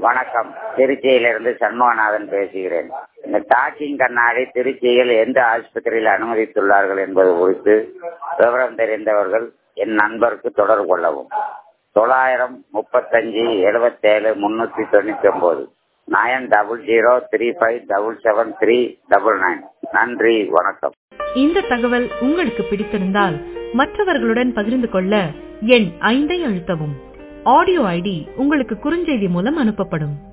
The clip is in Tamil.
வணக்கம் திருச்சியிலிருந்து சண்முகநாதன் பேசுகிறேன் இந்த டாக்கிங் கண்ணாடி திருச்சியில் எந்த ஆஸ்பத்திரியில் அனுமதித்துள்ளார்கள் என்பது குறித்து விவரம் தெரிந்தவர்கள் என் நண்பருக்கு தொடர்பு கொள்ளவும் தொள்ளாயிரம் முப்பத்தஞ்சு எழுபத்தேழு முன்னூத்தி தொண்ணூத்தி ஒன்பது nine double zero three five double seven three double nine நன்றி வணக்கம் இந்த தகவல் உங்களுக்கு பிடித்திருந்தால் மற்றவர்களுடன் பகிர்ந்து கொள்ள எண் ஐந்தை அழுத்தவும் ஆடியோ ஐடி உங்களுக்கு குறுஞ்செய்தி மூலம் அனுப்பப்படும்